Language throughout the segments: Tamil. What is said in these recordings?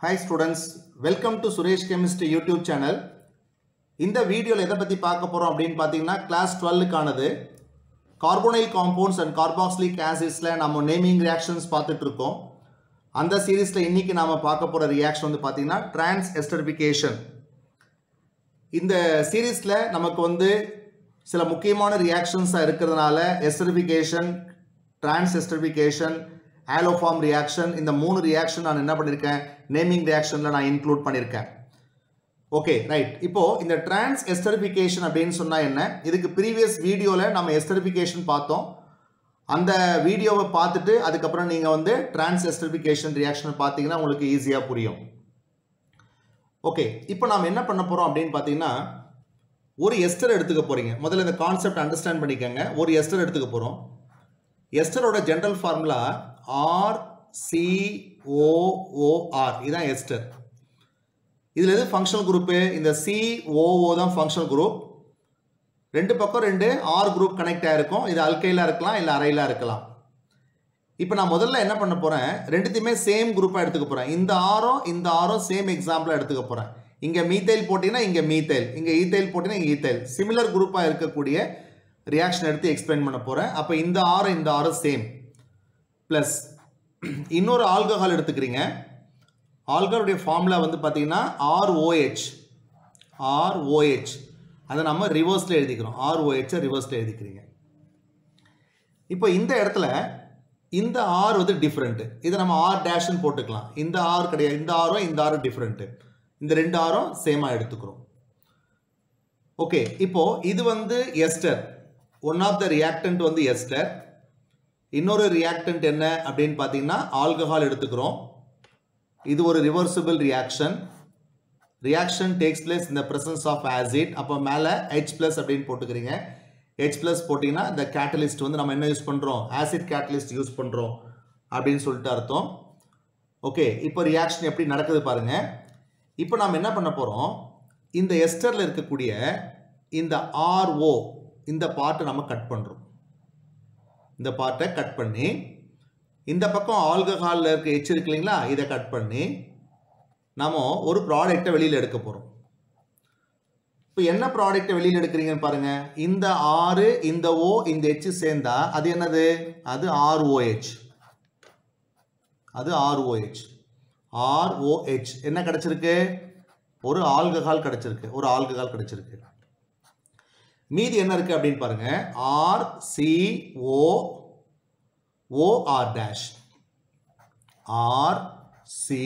hi students welcome to Suresh chemistry YouTube channel இந்த வீடியோவில் எதை பற்றி பார்க்க போகிறோம் அப்படின்னு பார்த்தீங்கன்னா கிளாஸ் டுவெல்லுக்கானது கார்போனைல் காம்பவுண்ட்ஸ் அண்ட் கார்பாக்சிலிக் ஆசிட்ஸில் நம்ம நேமிங் ரியாக்ஷன்ஸ் பார்த்துட்டு இருக்கோம் அந்த சீரீஸில் இன்றைக்கி நாம் பார்க்க போகிற ரியாக்ஷன் வந்து பார்த்தீங்கன்னா டிரான்ஸ் எஸ்டர்பிகேஷன் இந்த சீரீஸில் நமக்கு வந்து சில முக்கியமான ரியாக்ஷன்ஸாக இருக்கிறதுனால எஸ்டர்பிகேஷன் டிரான்ஸ் எஸ்டர்பிகேஷன் ஆலோஃபார்ம் ரியாக்ஷன் இந்த மூணு ரியாக்ஷன் நான் என்ன பண்ணியிருக்கேன் நேமிங் ரியாக்ஷனில் நான் இன்க்ளூட் பண்ணியிருக்கேன் ஓகே ரைட் இப்போ இந்த டிரான்ஸ் எஸ்டரிஃபிகேஷன் அப்படின்னு சொன்னா என்ன இதுக்கு ப்ரீவியஸ் வீடியோவில் நம்ம எஸ்டரிஃபிகேஷன் பார்த்தோம் அந்த வீடியோவை பார்த்துட்டு அதுக்கப்புறம் நீங்கள் வந்து டிரான்ஸ் எஸ்டரிஃபிகேஷன் ரியாக்ஷன் பார்த்தீங்கன்னா உங்களுக்கு ஈஸியாக புரியும் ஓகே இப்போ நாம் என்ன பண்ண போகிறோம் அப்படின்னு பார்த்தீங்கன்னா ஒரு எஸ்டர் எடுத்துக்க போகிறீங்க முதல்ல இந்த கான்செப்ட் அண்டர்ஸ்டாண்ட் பண்ணிக்கோங்க ஒரு எஸ்டர் எடுத்துக்க போகிறோம் எஸ்டரோட ஜென்ரல் ஃபார்முலா ஆர் சிஓஓஆர் இதுதான் எஸ்டர் இதில் எது ஃபங்க்ஷனல் குரூப்பு இந்த சிஓஓ தான் ஃபங்க்ஷனல் குரூப் ரெண்டு பக்கம் ரெண்டு ஆர் குரூப் கனெக்ட் ஆகிருக்கும் இது அல்கைலாக இருக்கலாம் இல்லை அரைலாக இருக்கலாம் இப்போ நான் முதல்ல என்ன பண்ண போகிறேன் ரெண்டுத்தையுமே சேம் குரூப்பாக எடுத்துக்க போகிறேன் இந்த ஆரும் இந்த ஆரும் சேம் எக்ஸாம்பிளாக எடுத்துக்க போகிறேன் இங்கே மீத்தைல் போட்டிங்கன்னா இங்கே மீத்தைல் இங்கே ஈத்தைல் போட்டிங்கன்னா இங்கே ஈத்தைல் சிமிலர் குரூப்பாக இருக்கக்கூடிய ரியாக்ஷன் எடுத்து எக்ஸ்பிளைன் பண்ண போகிறேன் அப்போ இந்த ஆரம் இந்த ஆரம் சேம் ப்ளஸ் இன்னொரு ஆல்கஹால் எடுத்துக்கிறீங்க ஆல்கஹாலுடைய ஃபார்முலா வந்து பார்த்தீங்கன்னா ஆர்ஓஹெச் ஆர்ஓஹெச் அதை நம்ம ரிவர்ஸில் எழுதிக்கிறோம் ஆர்ஓஹெச்சை ரிவர்ஸில் எழுதிக்கிறீங்க இப்போ இந்த இடத்துல இந்த ஆர் வந்து டிஃப்ரெண்ட்டு இதை நம்ம ஆர் டேஷ்னு போட்டுக்கலாம் இந்த ஆர் கிடையாது இந்த ஆரும் இந்த ஆரும் டிஃப்ரெண்ட்டு இந்த ரெண்டு ஆரும் சேமாக எடுத்துக்கிறோம் ஓகே இப்போ இது வந்து ester one of the reactant வந்து எஸ்டர் இன்னொரு ரியாக்டன்ட் என்ன அப்படின்னு பார்த்தீங்கன்னா ஆல்கஹால் எடுத்துக்கிறோம் இது ஒரு reversible reaction reaction takes place இந்த பிரசன்ஸ் ஆஃப் ஆசிட் அப்போ மேலே ஹெச் ப்ளஸ் அப்படின்னு போட்டுக்கிறீங்க ஹெச் ப்ளஸ் போட்டிங்கன்னா இந்த கேட்டலிஸ்ட் வந்து நம்ம என்ன யூஸ் பண்ணுறோம் ஆசிட் கேட்டலிஸ்ட் யூஸ் பண்ணுறோம் அப்படின்னு சொல்லிட்டு அர்த்தம் ஓகே இப்போ ரியாக்ஷன் எப்படி நடக்குது பாருங்கள் இப்போ நாம் என்ன பண்ண போகிறோம் இந்த எஸ்டரில் இருக்கக்கூடிய இந்த ஆர்ஓ இந்த பார்ட்டை நம்ம கட் பண்ணுறோம் இந்த பார்ட்டை கட் பண்ணி இந்த பக்கம் ஆல்கஹாலில் இருக்க எச் இருக்கு இல்லைங்களா இதை கட் பண்ணி நம்ம ஒரு ப்ராடக்டை வெளியில் எடுக்க போகிறோம் இப்போ என்ன ப்ராடக்டை வெளியில் எடுக்கிறீங்கன்னு பாருங்க இந்த ஆறு இந்த ஓ இந்த எச் சேர்ந்தா அது என்னது அது ஆர்ஓஹெச் அது ஆர்ஓஹெச் ஆர்ஓஹெச் என்ன கிடைச்சிருக்கு ஒரு ஆல்கஹால் கிடைச்சிருக்கு ஒரு ஆல்கஹால் கிடைச்சிருக்கு மீதி என்ன இருக்கு அப்படின்னு பாருங்க R C O OR dash R C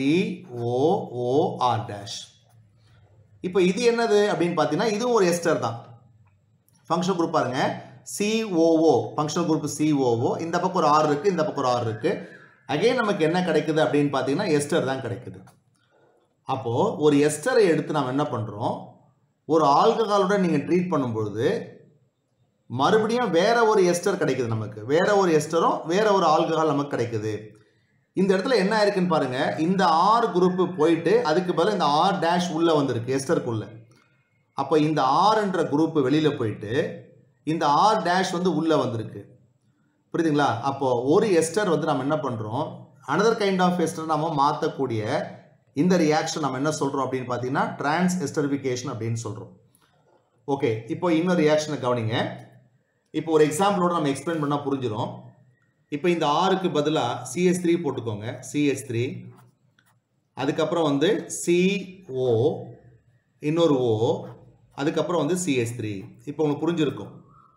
OR dash இப்போ இது என்னது அப்படின்னு பார்த்தீங்கன்னா இதுவும் ஒரு எஸ்டர் தான் ஃபங்க்ஷன் குரூப் பாருங்க சிஓஓ ஃபங்க்ஷனல் குரூப் சிஓஓ இந்த பக்கம் ஒரு ஆர் இருக்குது இந்த பக்கம் ஒரு ஆர் இருக்குது அகைன் நமக்கு என்ன கிடைக்குது அப்படின்னு பார்த்தீங்கன்னா எஸ்டர் தான் கிடைக்குது அப்போது ஒரு எஸ்டரை எடுத்து நம்ம என்ன பண்ணுறோம் ஒரு ஆல்கஹாலோட நீங்கள் ட்ரீட் பண்ணும்பொழுது மறுபடியும் வேற ஒரு எஸ்டர் கிடைக்குது நமக்கு வேற ஒரு எஸ்டரும் வேற ஒரு ஆல்கஹால் நமக்கு கிடைக்குது இந்த இடத்துல என்ன ஆயிருக்குன்னு பாருங்க இந்த ஆர் குரூப் போயிட்டு அதுக்கு பதில் இந்த ஆர் டேஷ் உள்ள வந்திருக்கு எஸ்டருக்குள்ள அப்போ இந்த ஆர்ன்ற குரூப் வெளியில போயிட்டு இந்த ஆர் டேஷ் வந்து உள்ள வந்திருக்கு புரியுதுங்களா அப்போ ஒரு எஸ்டர் வந்து நம்ம என்ன பண்றோம் அனதர் கைண்ட் ஆஃப் எஸ்டர் நம்ம மாற்றக்கூடிய இந்த ரியாக்ஷன் நம்ம என்ன சொல்றோம் அப்படின்னு பார்த்தீங்கன்னா டிரான்ஸ் எஸ்டரிஃபிகேஷன் அப்படின்னு சொல்றோம் ஓகே இப்போ இன்னொரு ரியாக்ஷனை கவனிங்க இப்போ ஒரு எக்ஸாம்பிளோட நம்ம எக்ஸ்பிளைன் பண்ணால் புரிஞ்சிடும் இப்போ இந்த ஆறுக்கு பதிலாக சிஎஸ் த்ரீ போட்டுக்கோங்க சிஎஸ் த்ரீ அதுக்கப்புறம் வந்து சிஓ இன்னொரு ஓ அதுக்கப்புறம் வந்து சிஎஸ் த்ரீ இப்போ உங்களுக்கு புரிஞ்சிருக்கும்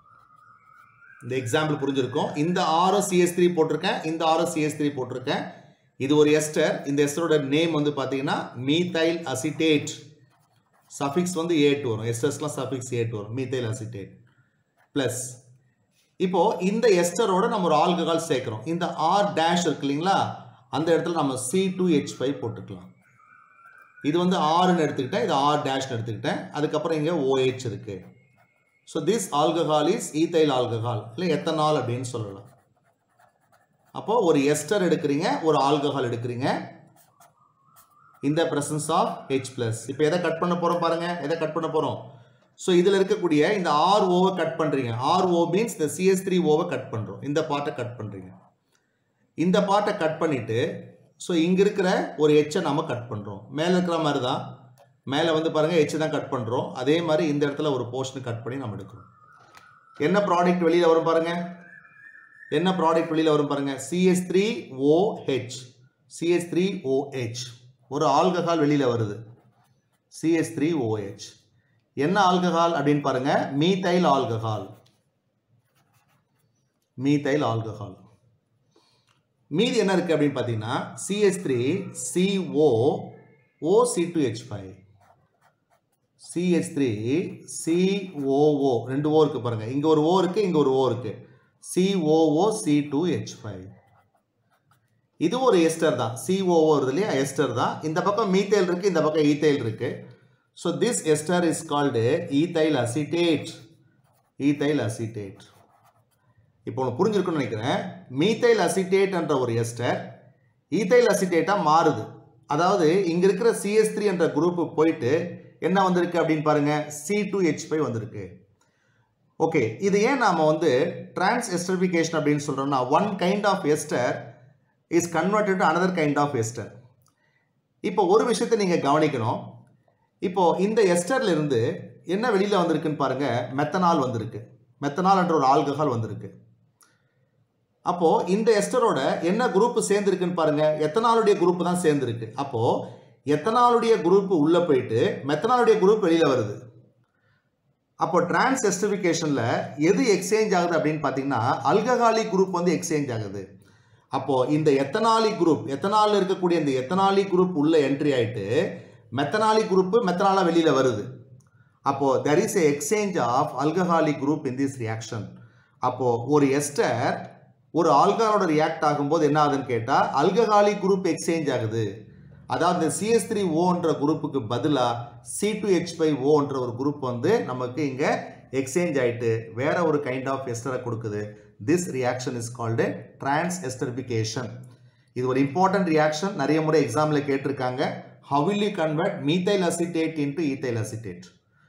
இந்த எக்ஸாம்பிள் புரிஞ்சிருக்கும் இந்த ஆரோ சிஎஸ் த்ரீ போட்டிருக்கேன் இந்த ஆரோ சிஎஸ் த்ரீ போட்டிருக்கேன் இது ஒரு எஸ்டர் இந்த எஸ்டரோட நேம் வந்து பார்த்தீங்கன்னா மீதைல் அசிட்டேட் சஃபிக்ஸ் வந்து ஏட் வரும் எஸ்டர்ஸ்லாம் சஃபிக்ஸ் ஏட் வரும் மீதைல் அசிட்டேட் ப்ளஸ் இப்போ இந்த எஸ்டரோட நம்ம ஒரு ஆல்கஹால் சேர்க்குறோம் இந்த ஆர் டேஷ் இருக்கு இல்லைங்களா அந்த இடத்துல நம்ம சி டூ ஹெச் ஃபைவ் போட்டுக்கலாம் இது வந்து ஆறுன்னு எடுத்துக்கிட்டேன் இது ஆர் டேஷ்னு எடுத்துக்கிட்டேன் அதுக்கப்புறம் இங்கே ஓஹெச் இருக்கு so this alcohol is ethyl alcohol இல்லை எத்தனால் அப்படின்னு சொல்லலாம் அப்போ ஒரு எஸ்டர் எடுக்கிறீங்க ஒரு ஆல்கஹால் எடுக்கிறீங்க இந்த பிரசன்ஸ் ஆஃப் ஹெச் பிளஸ் இப்போ எதை கட் பண்ண போகிறோம் பாருங்க எதை கட் பண்ண போகிறோம் ஸோ இதில் இருக்கக்கூடிய இந்த ஆர் ஓவை கட் பண்ணுறீங்க ஆர் ஓ மீன்ஸ் இந்த சிஎஸ் த்ரீ ஓவை கட் பண்ணுறோம் இந்த பார்ட்டை கட் பண்ணுறீங்க இந்த பார்ட்டை கட் பண்ணிவிட்டு ஸோ இங்கே இருக்கிற ஒரு எச்சை நம்ம கட் பண்ணுறோம் மேலே இருக்கிற மாதிரி தான் மேலே வந்து பாருங்கள் எச்சை தான் கட் பண்ணுறோம் அதே மாதிரி இந்த இடத்துல ஒரு போர்ஷன் கட் பண்ணி நம்ம எடுக்கிறோம் என்ன ப்ராடக்ட் வெளியில் வரும் பாருங்கள் என்ன ப்ராடக்ட் வெளியில் வரும் பாருங்கள் CH three OH CH three OH ஒரு ஆல்கஹால் வெளியில் வருது சிஎஸ் த்ரீ ஓஹெச் என்ன ஆல்கஹால் அப்படின்னு பாருங்க மீதைல் ஆல்கஹால் மீதைல் ஆல்கஹால் மீதி என்ன இருக்கு அப்படின்னு பார்த்தீங்கன்னா CH three CO O C two H five CH three COO ரெண்டு ஓ இருக்கு பாருங்க இங்க ஒரு ஓ இருக்கு இங்க ஒரு ஓ இருக்கு COO C two H five இது ஒரு எஸ்டர் தான் சிஓஓ வருது இல்லையா எஸ்டர் தான் இந்த பக்கம் மீத்தைல் இருக்கு இந்த பக்கம் ஈத்தைல் இருக்கு so this ester is called ethyl acetate ethyl acetate இப்போ உனக்கு புரிஞ்சிருக்குன்னு நினைக்கிறேன் மீத்தைல் அசிட்டேட் என்ற ஒரு எஸ்டர் ஈத்தைல் அசிட்டேட்டாக மாறுது அதாவது இங்கே இருக்கிற சிஎஸ் த்ரீ என்ற குரூப் போயிட்டு என்ன வந்திருக்கு அப்படின்னு பாருங்க சி டூ ஹெச் ஃபைவ் வந்திருக்கு ஓகே இது ஏன் நாம வந்து டிரான்ஸ் எஸ்டரிஃபிகேஷன் அப்படின்னு சொல்றோம்னா one kind of ester is converted to another kind of ester இப்போ ஒரு விஷயத்தை நீங்க கவனிக்கணும் இப்போ இந்த எஸ்டர்ல இருந்து என்ன வெளியில வந்திருக்குன்னு பாருங்க மெத்தனால் வந்திருக்கு மெத்தனால் என்ற ஒரு ஆல்கஹால் வந்திருக்கு அப்போ இந்த எஸ்டரோட என்ன குரூப் சேர்ந்துருக்குன்னு பாருங்க எத்தனாலுடைய குரூப் தான் சேர்ந்துருக்கு அப்போ எத்தனாலுடைய குரூப் உள்ள போயிட்டு மெத்தனாலுடைய குரூப் வெளியில வருது அப்போ டிரான்ஸ் எஸ்டிஃபிகேஷன்ல எது எக்ஸ்சேஞ்ச் ஆகுது அப்படின்னு பார்த்தீங்கன்னா அல்கஹாலிக் குரூப் வந்து எக்ஸ்சேஞ்ச் ஆகுது அப்போ இந்த எத்தனாலிக் குரூப் எத்தனால் இருக்கக்கூடிய இந்த எத்தனாலிக் குரூப் உள்ள என்ட்ரி ஆயிட்டு மெத்தனாலிக் குரூப் மெத்தனாலா வெளியில வருது அப்போ there is a exchange of alcoholic group in this reaction அப்போ ஒரு எஸ்டர் ஒரு ஆல்கஹாலோட ரியாக்ட் ஆகும்போது என்ன ஆகுதுன்னு கேட்டால் அல்கஹாலிக் குரூப் எக்ஸ்சேஞ்ச் ஆகுது அதாவது இந்த சிஎஸ் த்ரீ ஓன்ற குரூப்புக்கு பதிலாக சி டூ ஹெச் ஃபைவ் ஓன்ற ஒரு குரூப் வந்து நமக்கு இங்கே எக்ஸ்சேஞ்ச் ஆயிட்டு வேற ஒரு கைண்ட் ஆஃப் எஸ்டரை கொடுக்குது this reaction is called transesterification இது ஒரு இம்பார்ட்டன்ட் ரியாக்ஷன் நிறைய முறை எக்ஸாமில் கேட்டிருக்காங்க how will you convert methyl acetate into ethyl acetate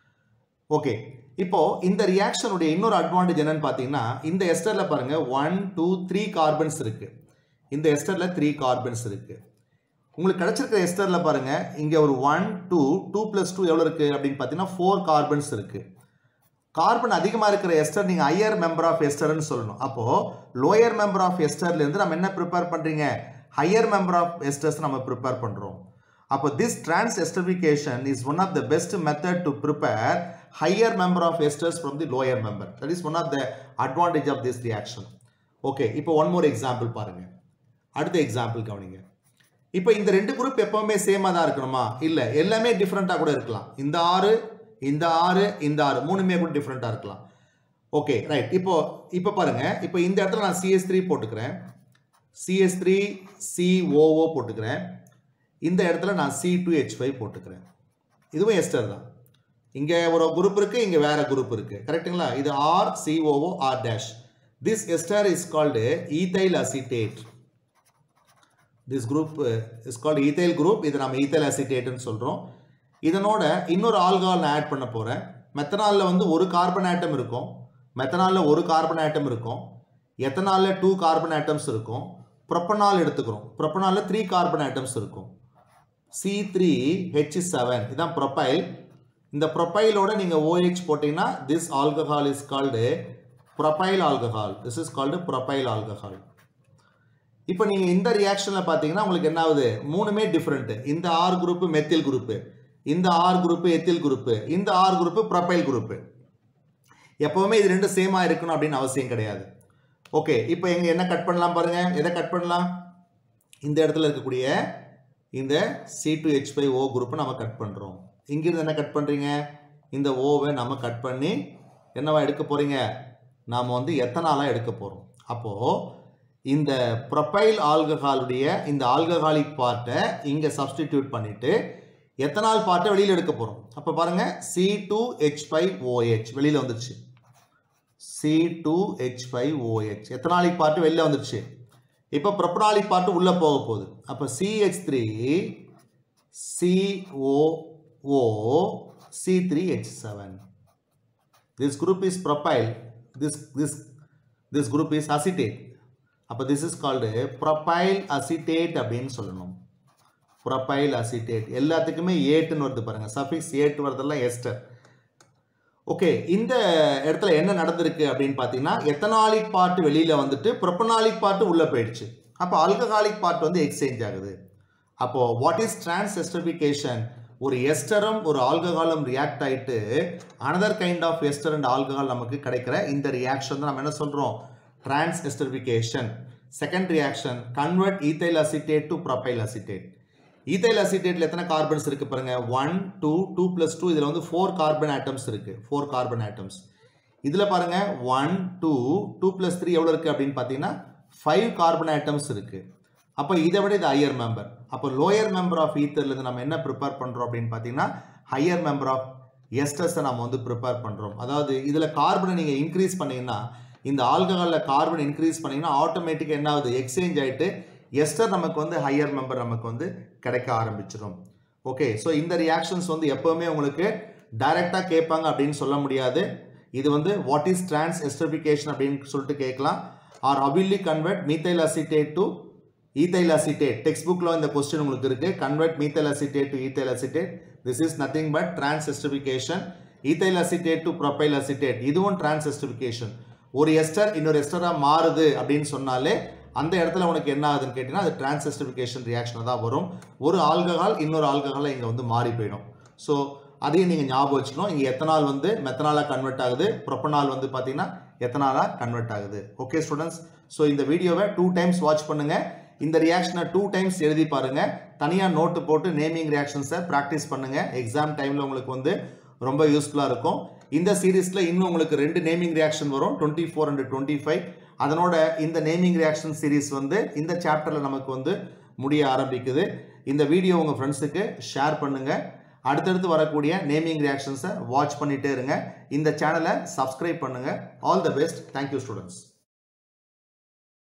okay இப்போ இந்த ரியாக்ஷனுடைய இன்னொரு அட்வான்டேஜ் என்னன்னு பார்த்தீங்கன்னா இந்த எஸ்டர்ல பாருங்க ஒன் டூ த்ரீ கார்பன்ஸ் இருக்கு இந்த எஸ்டர்ல த்ரீ கார்பன்ஸ் இருக்கு உங்களுக்கு கிடைச்சிருக்கிற எஸ்டர்ல பாருங்க இங்க ஒரு one two two plus two எவ்வளோ இருக்கு அப்படின்னு பார்த்தீங்கன்னா ஃபோர் கார்பன்ஸ் இருக்கு கார்பன் அதிகமாக இருக்கிற எஸ்டர் நீங்கள் ஹையர் மெம்பர் ஆஃப் எஸ்டர்னு சொல்லணும் அப்போ லோயர் மெம்பர் ஆஃப் எஸ்டர்லேருந்து நம்ம என்ன ப்ரிப்பேர் பண்ணுறீங்க ஹையர் மெம்பர் ஆஃப் எஸ்டர்ஸ் நம்ம ப்ரிப்பேர் பண்ணுறோம் அப்போ this transesterification is one of the best method to prepare higher member of esters from the lower member that is one of the advantage of this reaction okay இப்போ ஒன் மோர் எக்ஸாம்பிள் பாருங்க அடுத்த எக்ஸாம்பிள் கவனிங்க இப்போ இந்த ரெண்டு குரூப் எப்பவுமே சேமாக தான் இருக்கணுமா இல்லை எல்லாமே டிஃப்ரெண்ட்டாக கூட இருக்கலாம் இந்த ஆறு இந்த ஆறு இந்த ஆறு மூணுமே கூட டிஃப்ரெண்ட்டாக இருக்கலாம் ஓகே ரைட் இப்போ இப்போ பாருங்க இப்போ இந்த இடத்துல நான் சிஎஸ் த்ரீ போட்டுக்கிறேன் சிஎஸ் த்ரீ சிஓஓ போட்டுக்கிறேன் இந்த இடத்துல நான் சி டூ ஹெச் ஃபைவ் போட்டுக்கிறேன் இதுவும் எஸ்டர் தான் இங்கே ஒரு குரூப் இருக்கு இங்கே வேற குரூப் இருக்கு கரெக்ட்டுங்களா இது R COO R dash this ester is called ethyl acetate this group is called ethyl group இதை நம்ம ஈத்தைல் அசிட்டேட்னு சொல்கிறோம் இதனோட இன்னொரு ஆல்கஹால் நான் ஆட் பண்ண போகிறேன் மெத்தனாலில் வந்து ஒரு கார்பன் ஆட்டம் இருக்கும் மெத்தனாலில் ஒரு கார்பன் ஆட்டம் இருக்கும் எத்தனாலில் டூ கார்பன் ஆட்டம்ஸ் இருக்கும் ப்ரொப்பனால் எடுத்துக்கிறோம் ப்ரொப்பனாலில் த்ரீ கார்பன் ஆட்டம்ஸ் இருக்கும் சி த்ரீ ஹெச் செவன் இதான் ப்ரொப்பைல் இந்த ப்ரொப்பைலோட நீங்கள் ஓஹெச் போட்டிங்கன்னா this alcohol is called propyl alcohol this is called propyl alcohol இப்போ நீங்கள் இந்த ரியாக்ஷனில் பார்த்தீங்கன்னா உங்களுக்கு என்ன ஆகுது மூணுமே டிஃப்ரெண்ட்டு இந்த ஆர் குரூப்பு மெத்தில் குரூப்பு இந்த ஆர் குரூப்பு எத்தில் குரூப்பு இந்த ஆர் குரூப்பு ப்ரொப்பைல் குரூப்பு எப்போவுமே இது ரெண்டும் சேமாக இருக்கணும் அப்படின்னு அவசியம் கிடையாது ஓகே இப்போ எங்க என்ன கட் பண்ணலாம் பாருங்க எதை கட் பண்ணலாம் இந்த இடத்துல இருக்கக்கூடிய இந்த C two H five O குரூப்பை நம்ம கட் பண்ணுறோம் இங்கிருந்து என்ன கட் பண்ணுறீங்க இந்த ஓவை நம்ம கட் பண்ணி என்னவா எடுக்க போகிறீங்க நாம் வந்து எத்தனாலாக எடுக்க போகிறோம் அப்போது இந்த ப்ரொப்பைல் ஆல்கஹாலுடைய இந்த ஆல்கஹாலிக் பார்ட்டை இங்கே சப்ஸ்டிடியூட் பண்ணிவிட்டு எத்தனால் பார்ட்டை வெளியில் எடுக்க போகிறோம் அப்போ பாருங்கள் C two H five OH வெளியில் வந்துருச்சு C two H five OH ethanolic part வெளியில் வந்துருச்சு இப்போ ப்ரொப்பனாலிக் பார்ட்டு உள்ளே போக போகுது அப்போ CH three COO C three H seven this group is propyl this this this group is acetate அப்போ this is called propyl acetate அப்படின்னு சொல்லணும் ப்ரொபைல் அசிட்டேட் எல்லாத்துக்குமே ஏட்டுன்னு வருது பாருங்க சஃபிக்ஸ் ஏட்டு வரதெல்லாம் எஸ்டர் ஓகே இந்த இடத்துல என்ன நடந்திருக்கு அப்படின்னு பார்த்தீங்கன்னா எத்தனாலிக் பார்ட் வெளியில் வந்துட்டு ப்ரொப்பனாலிக் பார்ட் உள்ளே போயிடுச்சு அப்போ ஆல்கஹாலிக் பார்ட் வந்து எக்ஸ்சேஞ்ச் ஆகுது அப்போது வாட் இஸ் டிரான்ஸ் எஸ்டரிஃபிகேஷன் ஒரு எஸ்டரும் ஒரு ஆல்கஹாலும் ரியாக்ட் ஆகிட்டு another kind of ester and alcohol நமக்கு கிடைக்கிற இந்த ரியாக்ஷன் தான் நம்ம என்ன சொல்கிறோம் transesterification second reaction convert ethyl acetate to propyl acetate ethyl அசிட்டேட்டில் எத்தனை கார்பன்ஸ் இருக்குது பாருங்க one two two plus two இதில் வந்து ஃபோர் கார்பன் ஆட்டம்ஸ் இருக்குது ஃபோர் கார்பன் ஆட்டம்ஸ் இதில் பாருங்க one two two plus three எவ்வளோ இருக்குது அப்படின்னு பார்த்தீங்கன்னா ஃபைவ் கார்பன் ஆட்டம்ஸ் இருக்குது அப்போ இதை விட இது ஹையர் மெம்பர் அப்போ லோயர் மெம்பர் ஆஃப் ஈத்தர்லேருந்து நம்ம என்ன ப்ரிப்பேர் பண்ணுறோம் அப்படின்னு பார்த்தீங்கன்னா ஹையர் மெம்பர் ஆஃப் எஸ்டர்ஸை நம்ம வந்து ப்ரிப்பேர் பண்ணுறோம் அதாவது இதில் கார்பனை நீங்கள் இன்க்ரீஸ் பண்ணீங்கன்னா இந்த ஆல்கஹாலில் கார்பன் இன்க்ரீஸ் பண்ணீங்கன்னா ஆட்டோமேட்டிக்காக என்ன ஆகுது எக்ஸ்சேஞ்ச் ஆகிட்டு எஸ்டர் நமக்கு வந்து ஹையர் மெம்பர் நமக்கு வந்து கிடைக்க ஆரம்பிச்சிடும் ஓகே ஸோ இந்த ரியாக்ஷன்ஸ் வந்து எப்போவுமே உங்களுக்கு டைரெக்டாக கேட்பாங்க அப்படின்னு சொல்ல முடியாது இது வந்து வாட் இஸ் டிரான்ஸ் எஸ்டரிஃபிகேஷன் அப்படின்னு சொல்லிட்டு கேட்கலாம் ஆர் அபில்லி convert methyl acetate to ethyl acetate text புக்கில் இந்த கொஸ்டின் உங்களுக்கு இருக்கு convert methyl acetate to ethyl acetate this is nothing but transesterification ethyl acetate to propyl acetate இதுவும் டிரான்ஸ் எஸ்டரிஃபிகேஷன் ஒரு எஸ்டர் இன்னொரு எஸ்டராக மாறுது அப்படின்னு சொன்னாலே அந்த இடத்துல உனக்கு என்ன ஆகுதுன்னு கேட்டிங்கன்னா அது டிரான்சிஸ்டிஃபிகேஷன் ரியாக்ஷன் தான் வரும் ஒரு ஆல்கஹால் இன்னொரு ஆல்கஹாலை இங்கே வந்து மாறி போயிடும் ஸோ அதையும் நீங்கள் ஞாபகம் வச்சுக்கணும் இங்கே எத்தனால் வந்து மெத்தனாலாக கன்வெர்ட் ஆகுது ப்ரொப்பனால் வந்து பார்த்தீங்கன்னா எத்தனாலாக கன்வெர்ட் ஆகுது ஓகே ஸ்டூடெண்ட்ஸ் ஸோ இந்த வீடியோவை டூ டைம்ஸ் வாட்ச் பண்ணுங்கள் இந்த ரியாக்ஷனை டூ டைம்ஸ் எழுதி பாருங்கள் தனியாக நோட்டு போட்டு நேமிங் ரியாக்ஷன்ஸை ப்ராக்டிஸ் பண்ணுங்கள் எக்ஸாம் டைமில் உங்களுக்கு வந்து ரொம்ப யூஸ்ஃபுல்லாக இருக்கும் இந்த சீரீஸில் இன்னும் உங்களுக்கு ரெண்டு நேமிங் ரியாக்ஷன் வரும் twenty four and twenty five அதனோட இந்த நேமிங் ரியாக்ஷன் சீரீஸ் வந்து இந்த சாப்டரில் நமக்கு வந்து முடிய ஆரம்பிக்குது இந்த வீடியோ உங்கள் ஃப்ரெண்ட்ஸுக்கு ஷேர் பண்ணுங்கள் அடுத்தடுத்து வரக்கூடிய நேமிங் ரியாக்ஷன்ஸை வாட்ச் பண்ணிகிட்டே இருங்க இந்த சேனலை சப்ஸ்கிரைப் பண்ணுங்கள் all the best thank you students